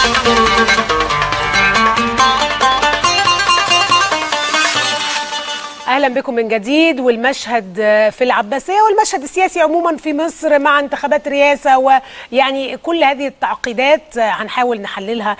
اهلا بكم من جديد والمشهد في العباسيه والمشهد السياسي عموما في مصر مع انتخابات رئاسه ويعني كل هذه التعقيدات هنحاول نحللها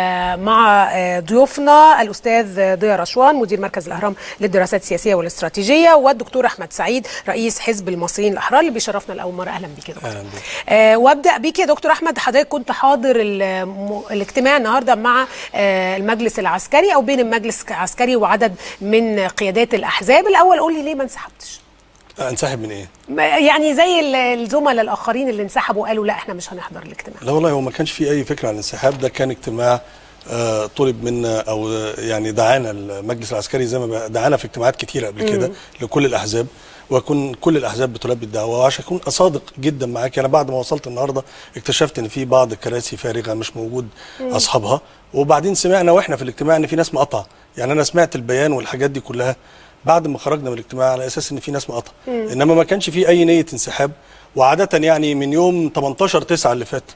مع ضيوفنا الاستاذ ضياء رشوان مدير مركز الاهرام للدراسات السياسيه والاستراتيجيه والدكتور احمد سعيد رئيس حزب المصريين الاحرار اللي بيشرفنا لاول مره اهلا بيك يا دكتور اهلا بيك آه وابدا بيك يا دكتور احمد حضرتك كنت حاضر الم... الاجتماع النهارده مع آه المجلس العسكري او بين المجلس العسكري وعدد من قيادات الاحزاب الاول قول لي ليه ما انسحبتش انسحب من ايه يعني زي الزملاء الاخرين اللي انسحبوا قالوا لا احنا مش هنحضر الاجتماع لا والله هو ما كانش في اي فكره عن الانسحاب ده كان اجتماع آه طلب منا او يعني دعانا المجلس العسكري زي ما دعانا في اجتماعات كتيره قبل كده لكل الاحزاب وكن كل الاحزاب بتلبي الدعوه وعشان اكون صادق جدا معاك انا بعد ما وصلت النهارده اكتشفت ان في بعض الكراسي فارغه مش موجود اصحابها وبعدين سمعنا واحنا في الاجتماع ان في ناس مقطعه يعني انا سمعت البيان والحاجات دي كلها بعد ما خرجنا من الاجتماع على اساس ان في ناس مقطعه انما ما كانش في اي نيه انسحاب وعاده يعني من يوم 18 9 اللي فات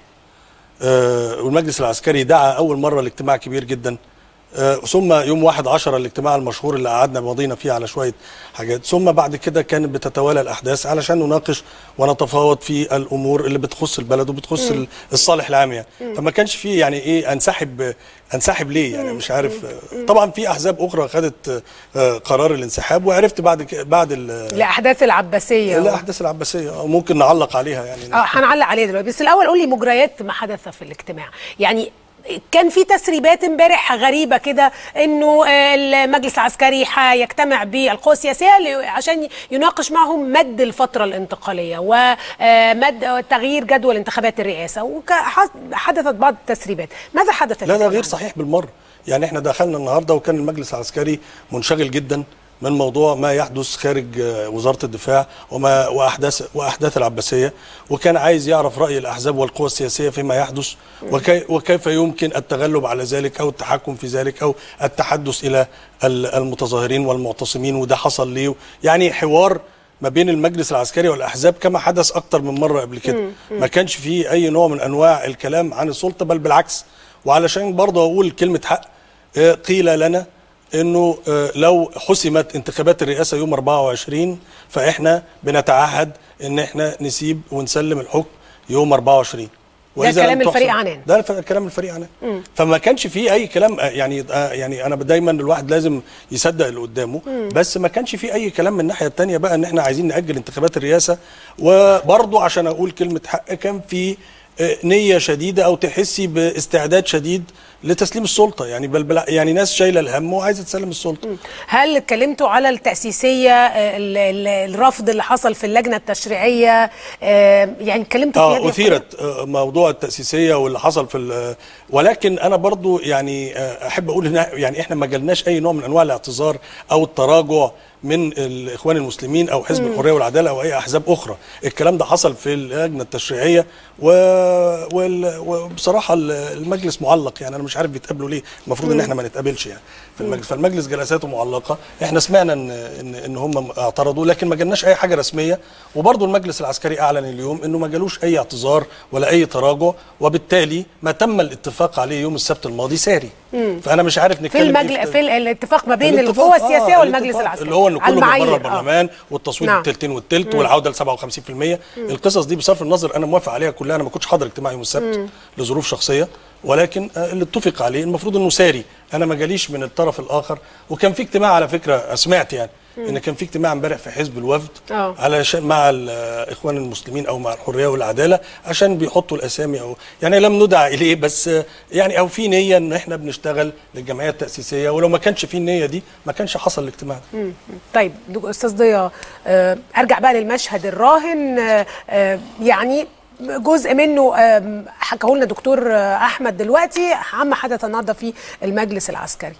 آه والمجلس العسكري دعا اول مره لاجتماع كبير جدا آه ثم يوم 1 10 الاجتماع المشهور اللي قعدنا ماضينا فيه على شويه حاجات ثم بعد كده كانت بتتوالى الاحداث علشان نناقش ونتفاوض في الامور اللي بتخص البلد وبتخص مم. الصالح العام يعني مم. فما كانش فيه يعني ايه انسحب انسحب ليه يعني مش عارف طبعا في احزاب اخرى خدت قرار الانسحاب وعرفت بعد بعد الاحداث العباسيه الاحداث العباسيه ممكن نعلق عليها يعني اه هنعلق عليها دلوقتي بس الاول قول لي مجريات ما حدث في الاجتماع يعني كان في تسريبات امبارح غريبه كده انه المجلس العسكري هيجتمع بالقوى السياسيه عشان يناقش معهم مد الفتره الانتقاليه ومد تغيير جدول انتخابات الرئاسه وحدثت بعض التسريبات ماذا حدث لا ده غير صحيح بالمره يعني احنا دخلنا النهارده وكان المجلس العسكري منشغل جدا من موضوع ما يحدث خارج وزاره الدفاع وما واحداث واحداث العباسيه وكان عايز يعرف راي الاحزاب والقوى السياسيه فيما يحدث وكي وكيف يمكن التغلب على ذلك او التحكم في ذلك او التحدث الى المتظاهرين والمعتصمين وده حصل ليه يعني حوار ما بين المجلس العسكري والاحزاب كما حدث اكتر من مره قبل كده ما كانش فيه اي نوع من انواع الكلام عن السلطه بل بالعكس وعلشان برضه اقول كلمه حق قيل لنا انه لو حسمت انتخابات الرئاسه يوم 24 فاحنا بنتعهد ان احنا نسيب ونسلم الحكم يوم 24 ده كلام الفريق عنان ده كلام الفريق عنان فما كانش فيه اي كلام يعني يعني انا دايما الواحد لازم يصدق اللي قدامه مم. بس ما كانش فيه اي كلام من الناحيه الثانيه بقى ان احنا عايزين ناجل انتخابات الرئاسه وبرضه عشان اقول كلمه حق كان في نيه شديده او تحسي باستعداد شديد لتسليم السلطه يعني بل بل يعني ناس شايله الهم وعايزه تسلم السلطه هل اتكلمتوا على التاسيسيه الرفض اللي حصل في اللجنه التشريعيه يعني اتكلمتوا فيها اه اثيرت موضوع التاسيسيه واللي حصل في ولكن انا برضو يعني احب اقول هنا يعني احنا ما جالناش اي نوع من انواع الاعتذار او التراجع من الاخوان المسلمين او حزب الحريه والعداله او اي احزاب اخرى الكلام ده حصل في اللجنه التشريعيه و... وال... وبصراحه المجلس معلق يعني انا مش عارف بيتقابلوا ليه المفروض ان احنا ما نتقابلش يعني في المجلس فالمجلس جلساته معلقه احنا سمعنا ان ان, إن هم اعترضوا لكن ما جالناش اي حاجه رسميه وبرضه المجلس العسكري اعلن اليوم انه ما جالوش اي اعتذار ولا اي تراجع وبالتالي ما تم الاتفاق عليه يوم السبت الماضي ساري مم. فانا مش عارف نتكلم في المجل... في الاتفاق ما بين القوى السياسيه آه والمجلس العسكري اللي هو ان كله من بره البرلمان آه. والتصويت نعم. التلتين والتلت والعوده ل 57% مم. القصص دي بصرف النظر انا موافق عليها كلها انا ما كنتش حاضر اجتماع يوم السبت مم. لظروف شخصيه ولكن اللي اتفق عليه المفروض انه ساري انا ما جاليش من الطرف الاخر وكان في اجتماع على فكره سمعت يعني مم. ان كان في اجتماع امبارح في حزب الوفد أوه. علشان مع الاخوان المسلمين او مع الحريه والعداله عشان بيحطوا الاسامي او يعني لم ندعى اليه بس يعني او في نيه ان احنا بنشتغل للجمعيه التاسيسيه ولو ما كانش في النيه دي ما كانش حصل الاجتماع ده مم. طيب استاذ ضياء ارجع بقى للمشهد الراهن يعني جزء منه حكاه لنا دكتور احمد دلوقتي عما حدث النهارده في المجلس العسكري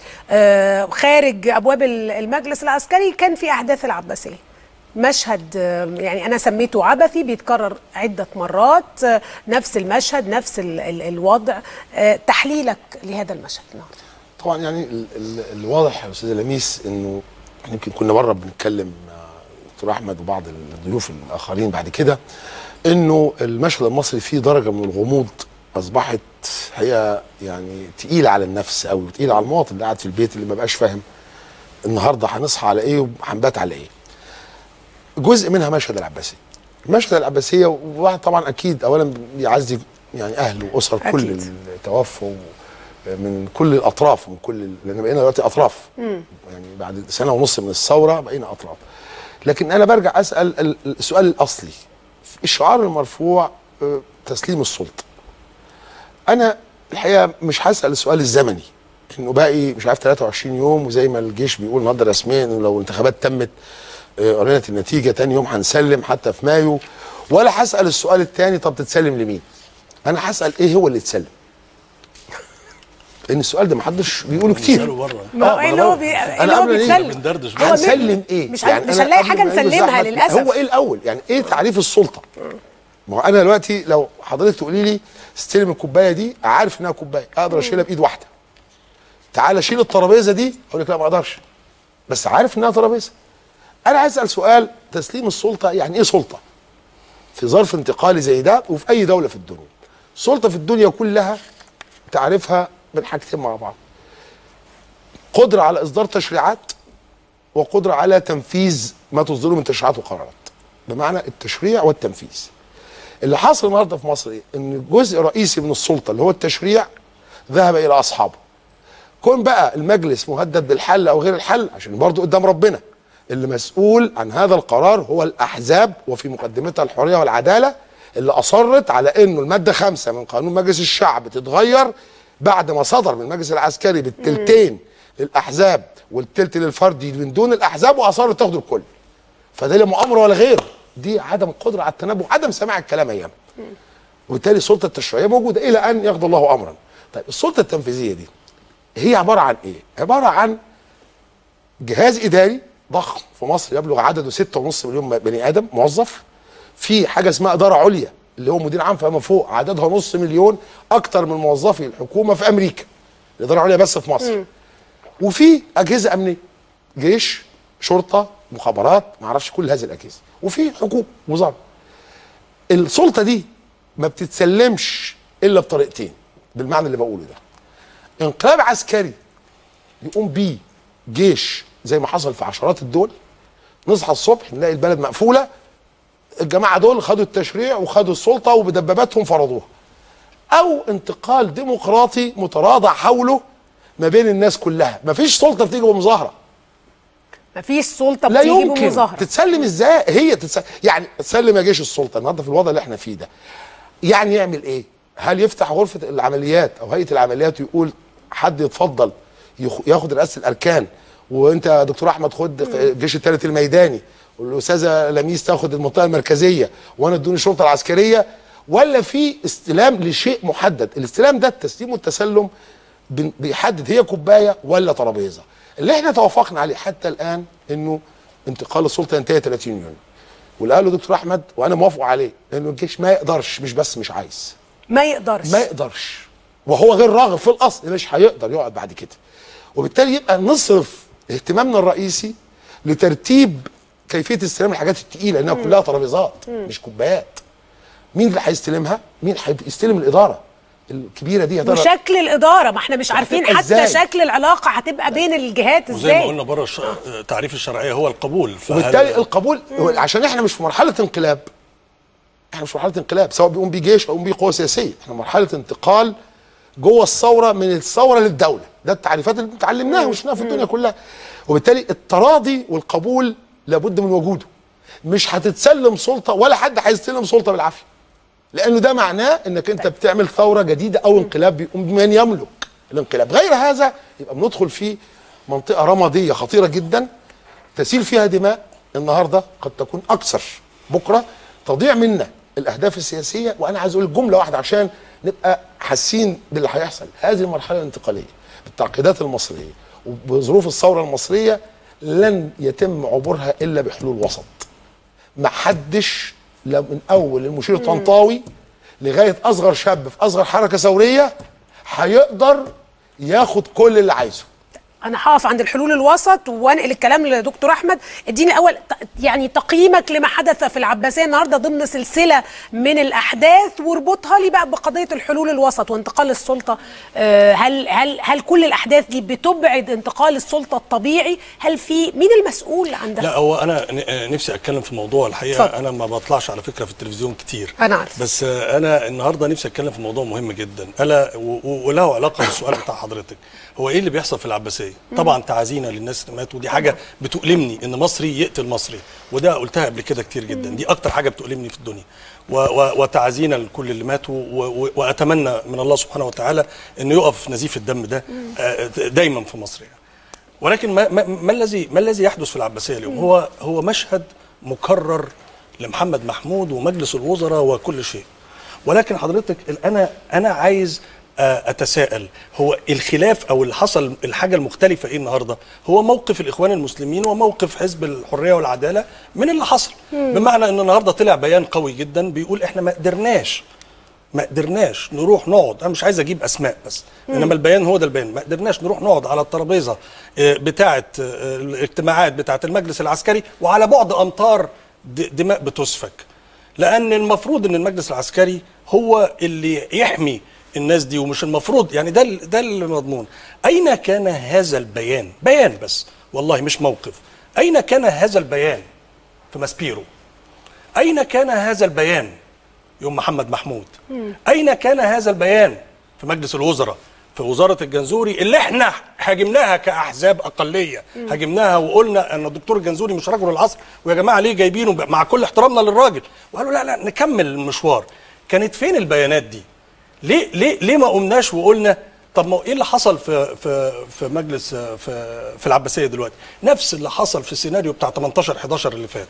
خارج ابواب المجلس العسكري كان في احداث العباسيه مشهد يعني انا سميته عبثي بيتكرر عده مرات نفس المشهد نفس ال ال الوضع تحليلك لهذا المشهد النهارده طبعا يعني ال ال الواضح يا استاذ لميس انه يمكن كنا مره بنتكلم مع دكتور احمد وبعض الضيوف الاخرين بعد كده انه المشهد المصري فيه درجه من الغموض اصبحت هي يعني تقيله على النفس قوي وتقيله على المواطن اللي قاعد في البيت اللي ما بقاش فاهم النهارده هنصحى على ايه وهنبات على ايه جزء منها مشهد العباسيه مشهد العباسيه وواحد طبعا اكيد اولا بيعزي يعني اهل واسر كل أكيد. اللي توفوا من كل الاطراف من كل لان بقينا دلوقتي اطراف يعني بعد سنه ونص من الثوره بقينا اطراف لكن انا برجع اسال ال- السؤال الاصلي الشعار المرفوع آه، تسليم السلطه انا الحقيقه مش هسال السؤال الزمني انه باقي مش عارف 23 يوم وزي ما الجيش بيقول النهارده رسميا انه لو الانتخابات تمت آه، اعلنت النتيجه تاني يوم هنسلم حتى في مايو ولا هسال السؤال الثاني طب تتسلم لمين؟ انا هسال ايه هو اللي اتسلم؟ لان السؤال ده محدش بيقوله كتير بيسألوا بره ما هو آه، ايه ما اللي هو هو- بي... أنا اللي هو قبل ما نيجي بيتسلم بندردش هو هنسلم مين- ايه؟ مش هن... مش أنا هنلاقي قبل حاجه ما يجي نسلمها الزحمة، للاسف هو ايه الاول؟ يعني ايه تعريف السلطه؟ ما هو انا دلوقتي لو حضرتك تقولي لي استلم الكوبايه دي عارف انها كوبايه اقدر اشيلها بايد واحده تعالى شيل الترابيزه دي اقول لك لا ما اقدرش بس عارف انها ترابيزه انا عايز اسال سؤال تسليم السلطه يعني ايه سلطه في ظرف انتقالي زي ده وفي اي دوله في الدنيا السلطه في الدنيا كلها تعرفها من حاجتين مع بعض قدره على اصدار تشريعات وقدره على تنفيذ ما تصدره من تشريعات وقرارات بمعنى التشريع والتنفيذ اللي حاصل النهارده في مصر ايه؟ ان جزء رئيسي من السلطه اللي هو التشريع ذهب الى اصحابه. كون بقى المجلس مهدد بالحل او غير الحل عشان برضه قدام ربنا اللي مسؤول عن هذا القرار هو الاحزاب وفي مقدمتها الحريه والعداله اللي اصرت على انه الماده خمسة من قانون مجلس الشعب تتغير بعد ما صدر من المجلس العسكري بالتلتين للاحزاب والتلت للفردي من دون الاحزاب واصرت تاخد الكل. فده لا مؤامره ولا غير دي عدم قدره على التنبؤ عدم سماع الكلام ايام وبالتالي السلطه التشريعيه موجوده الى ان يقضي الله امرا طيب السلطه التنفيذيه دي هي عباره عن ايه عباره عن جهاز اداري ضخم في مصر يبلغ عدده 6.5 مليون بني ادم موظف في حاجه اسمها اداره عليا اللي هو مدير عام فما فوق عددها نص مليون اكتر من موظفي الحكومه في امريكا الاداره العليا بس في مصر وفي اجهزه امنيه جيش شرطه مخابرات ما اعرفش كل هذه الاجهزه وفي حكومه وزاره السلطه دي ما بتتسلمش الا بطريقتين بالمعنى اللي بقوله ده انقلاب عسكري يقوم بيه جيش زي ما حصل في عشرات الدول نصحى الصبح نلاقي البلد مقفوله الجماعه دول خدوا التشريع وخدوا السلطه وبدباباتهم فرضوها او انتقال ديمقراطي متراضع حوله ما بين الناس كلها مفيش سلطه بتيجي بمظاهره مفيش سلطه لا بتيجي يمكن بمظاهره تتسلم ازاي هي تتسلم يعني تسلم يا جيش السلطه النهارده في الوضع اللي احنا فيه ده يعني يعمل ايه هل يفتح غرفه العمليات او هيئه العمليات ويقول حد يتفضل يخ- ياخد رئاسه الاركان وانت يا دكتور احمد خد الجيش الثالث الميداني والاستاذه لميس تاخد المنطقه المركزيه وانا ادوني الشرطه العسكريه ولا في استلام لشيء محدد الاستلام ده التسليم والتسلم بن- بيحدد هي كوبايه ولا ترابيزه اللي احنا توافقنا عليه حتى الان انه انتقال السلطه ينتهي 30 يونيو واللي قاله دكتور احمد وانا موافق عليه لانه الجيش ما يقدرش مش بس مش عايز ما يقدرش ما يقدرش وهو غير راغب في الاصل مش هيقدر يقعد بعد كده وبالتالي يبقى نصرف اهتمامنا الرئيسي لترتيب كيفيه استلام الحاجات الثقيله لانها كلها ترابيزات مش كوبايات مين اللي هيستلمها مين هيستلم الاداره الكبيره دي يا ترى وشكل الاداره ما احنا مش عارفين هتبقى حتى إزاي؟ شكل العلاقه هتبقى بين الجهات وزي ما ازاي قلنا بره الش... تعريف الشرعيه هو القبول فهل- وبالتالي القبول عشان احنا مش في مرحله انقلاب احنا مش في مرحله انقلاب سواء بيقوم بيه جيش او بيقوم بيه قوه سياسيه احنا مرحله انتقال جوه الثوره من الثوره للدوله ده التعريفات اللي اتعلمناها وشفناها في الدنيا كلها وبالتالي التراضي والقبول لابد من وجوده مش هتتسلم سلطه ولا حد هيستلم سلطه بالعافيه لانه ده معناه انك انت بتعمل ثوره جديده او انقلاب بيقوم بمن يملك الانقلاب غير هذا يبقى بندخل في منطقه رماديه خطيره جدا تسيل فيها دماء النهارده قد تكون اكثر بكره تضيع منا الاهداف السياسيه وانا عايز اقول جمله واحده عشان نبقى حاسين باللي هيحصل هذه المرحله الانتقاليه بالتعقيدات المصريه وبظروف الثوره المصريه لن يتم عبورها الا بحلول وسط ما حدش لا من اول المشير طنطاوي لغايه اصغر شاب في اصغر حركه ثوريه هيقدر ياخد كل اللي عايزه انا هقف عند الحلول الوسط وانقل الكلام لدكتور احمد اديني الاول ت- يعني تقييمك لما حدث في العباسيه النهارده ضمن سلسله من الاحداث واربطها لي بقى بقضيه الحلول الوسط وانتقال السلطه آه، هل هل هل كل الاحداث دي بتبعد انتقال السلطه الطبيعي هل في مين المسؤول عن ده لا هو انا ن- آه، نفسي اتكلم في موضوع الحقيقه اتفضل. انا ما بطلعش على فكره في التلفزيون كتير أنا عارف. بس آه، انا النهارده نفسي اتكلم في موضوع مهم جدا الا و- و- وله علاقه بالسؤال بتاع حضرتك هو ايه اللي بيحصل في العباسيه طبعا تعازينا للناس اللي ماتوا دي حاجه بتؤلمني ان مصري يقتل مصري وده قلتها قبل كده كتير جدا دي اكتر حاجه بتؤلمني في الدنيا و- و- وتعازينا لكل اللي ماتوا و- و- واتمنى من الله سبحانه وتعالى انه يقف نزيف الدم ده آه، دايما في مصر يعني. ولكن ما, ما, ما الذي ما الذي يحدث في العباسيه اليوم؟ هو هو مشهد مكرر لمحمد محمود ومجلس الوزراء وكل شيء. ولكن حضرتك ال- انا انا عايز آه، اتساءل هو الخلاف او اللي حصل الحاجه المختلفه ايه النهارده؟ هو موقف الاخوان المسلمين وموقف حزب الحريه والعداله من اللي حصل. بمعنى ان النهارده طلع بيان قوي جدا بيقول احنا ما قدرناش ما قدرناش نروح نقعد انا مش عايز اجيب اسماء بس انما البيان هو ده البيان ما قدرناش نروح نقعد على الترابيزه آه، بتاعه آه، الاجتماعات بتاعه المجلس العسكري وعلى بعد امتار د- دماء بتسفك لان المفروض ان المجلس العسكري هو اللي يحمي الناس دي ومش المفروض يعني ده ال- ده المضمون اين كان هذا البيان بيان بس والله مش موقف اين كان هذا البيان في ماسبيرو اين كان هذا البيان يوم محمد محمود اين كان هذا البيان في مجلس الوزراء في وزاره الجنزوري اللي احنا هاجمناها كاحزاب اقليه هاجمناها وقلنا ان الدكتور الجنزوري مش رجل العصر ويا جماعه ليه جايبينه ب- مع كل احترامنا للراجل وقالوا لا لا نكمل المشوار كانت فين البيانات دي ليه ليه ليه ما قمناش وقلنا طب ما هو ايه اللي حصل في في في مجلس في في العباسيه دلوقتي نفس اللي حصل في السيناريو بتاع 18 11 اللي فات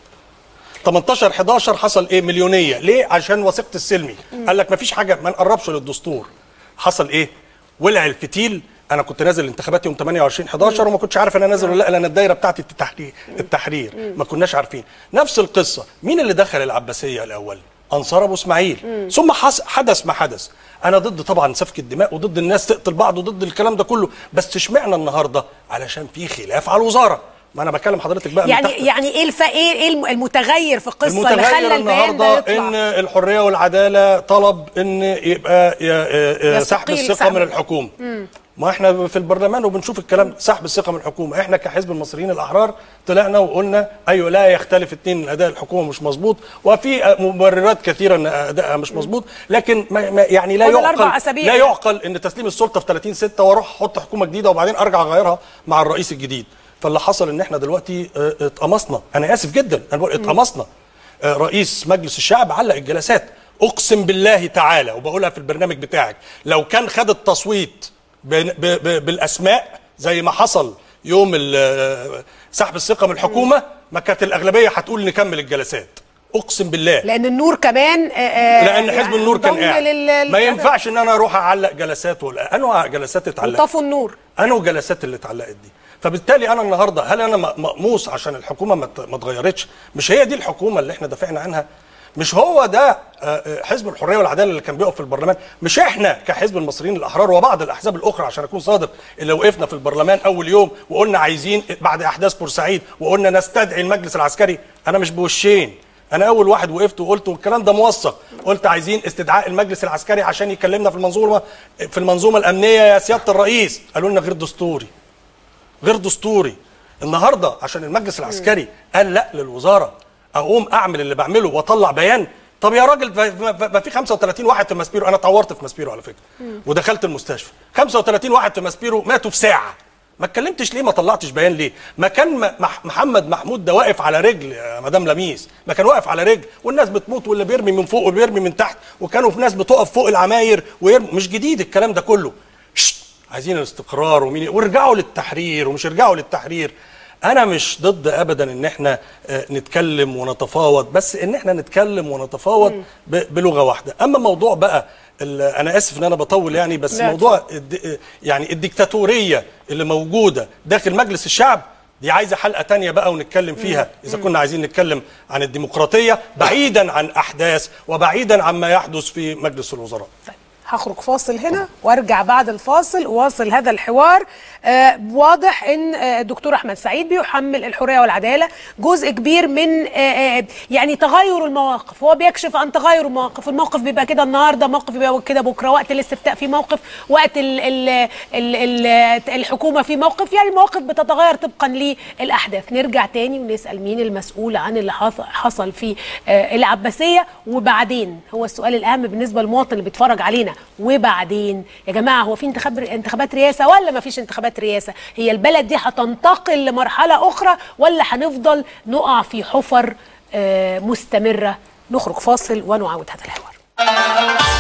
18 11 حصل ايه مليونيه ليه عشان وثيقه السلمي قال لك مفيش حاجه ما نقربش للدستور حصل ايه ولع الفتيل انا كنت نازل الانتخابات يوم 28 11 وما كنتش عارف انا نازل ولا لا لان الدايره بتاعتي التحرير التحرير ما كناش عارفين نفس القصه مين اللي دخل العباسيه الاول انصار ابو اسماعيل ثم حس- حدث ما حدث انا ضد طبعا سفك الدماء وضد الناس تقتل بعض وضد الكلام ده كله بس اشمعنى النهارده علشان في خلاف على الوزاره ما انا بكلم حضرتك بقى من يعني تحت يعني ايه الف ايه ايه الم- المتغير في القصه اللي المتغير خلى البيان ده النهارده ان يطلع الحريه والعداله طلب ان يبقى ي- ي- ي- سحب يستقيل الثقه سحب. من الحكومه ما احنا في البرلمان وبنشوف الكلام سحب الثقه من الحكومه احنا كحزب المصريين الاحرار طلعنا وقلنا ايوه لا يختلف اتنين ان اداء الحكومه مش مظبوط وفي مبررات كثيره ان ادائها مش مظبوط لكن ما ما- يعني لا فاضل أربع يعقل أسابيع لا يعني. يعقل ان تسليم السلطه في 30 6 واروح احط حكومه جديده وبعدين ارجع اغيرها مع الرئيس الجديد فاللي حصل ان احنا دلوقتي اه، اتقمصنا انا اسف جدا انا بقول اتقمصنا اه، رئيس مجلس الشعب علق الجلسات اقسم بالله تعالى وبقولها في البرنامج بتاعك لو كان خد التصويت ب- ب- ب- بالاسماء زي ما حصل يوم ال- سحب الثقه من الحكومه ما كانت الاغلبيه هتقول نكمل الجلسات اقسم بالله لان النور كمان آه، آه، لان حزب يعني النور كان انضم قاعد لل- ما ينفعش ان انا اروح اعلق جلسات ولا انواع جلسات اتعلقت وطفوا النور انو جلسات اللي اتعلقت دي فبالتالي انا النهارده هل انا م- مقموص عشان الحكومه ما ت- ما اتغيرتش مش هي دي الحكومه اللي احنا دافعنا عنها مش هو ده آه، آه، حزب الحريه والعداله اللي كان بيقف في البرلمان مش احنا كحزب المصريين الاحرار وبعض الاحزاب الاخرى عشان اكون صادق اللي وقفنا في البرلمان اول يوم وقلنا عايزين بعد احداث بورسعيد وقلنا نستدعي المجلس العسكري انا مش بوشين انا اول واحد وقفت وقلت والكلام ده موثق قلت عايزين استدعاء المجلس العسكري عشان يكلمنا في المنظومه في المنظومه الامنيه يا سياده الرئيس قالوا لنا غير دستوري غير دستوري النهارده عشان المجلس العسكري قال لا للوزاره اقوم اعمل اللي بعمله واطلع بيان طب يا راجل ف- ف- ف- في 35 واحد في ماسبيرو انا اتعورت في ماسبيرو على فكره ودخلت المستشفى 35 واحد في ماسبيرو ماتوا في ساعه ما اتكلمتش ليه ما طلعتش بيان ليه ما كان م- مح- محمد محمود ده واقف على رجل يا مدام لميس ما كان واقف على رجل والناس بتموت واللي بيرمي من فوق واللي بيرمي من تحت وكانوا في ناس بتقف فوق العماير ويرمي مش جديد الكلام ده كله شت عايزين الاستقرار ومين وارجعوا للتحرير ومش ارجعوا للتحرير انا مش ضد ابدا ان احنا آه، نتكلم ونتفاوض بس ان احنا نتكلم ونتفاوض ب- بلغه واحده اما موضوع بقى ال- انا اسف ان انا بطول يعني بس لا، موضوع الد- يعني الديكتاتوريه اللي موجوده داخل مجلس الشعب دي عايزه حلقه تانية بقى ونتكلم فيها اذا كنا عايزين نتكلم عن الديمقراطيه بعيدا عن احداث وبعيدا عن ما يحدث في مجلس الوزراء طيب هخرج فاصل هنا وارجع بعد الفاصل واصل هذا الحوار آه واضح ان آه، الدكتور احمد سعيد بيحمل الحريه والعداله جزء كبير من آه آه يعني تغير المواقف هو بيكشف عن تغير المواقف الموقف بيبقى كده النهارده موقف بيبقى كده بكره وقت الاستفتاء في موقف وقت ال ال ال ال الحكومه في موقف يعني المواقف بتتغير طبقا للاحداث نرجع تاني ونسال مين المسؤول عن اللي حص- حصل في آه العباسيه وبعدين هو السؤال الاهم بالنسبه للمواطن اللي بيتفرج علينا وبعدين يا جماعه هو في انتخاب انتخابات رئاسه ولا ما فيش انتخابات رئاسه هي البلد دي هتنتقل لمرحله اخرى ولا هنفضل نقع في حفر آه مستمره نخرج فاصل ونعاود هذا الحوار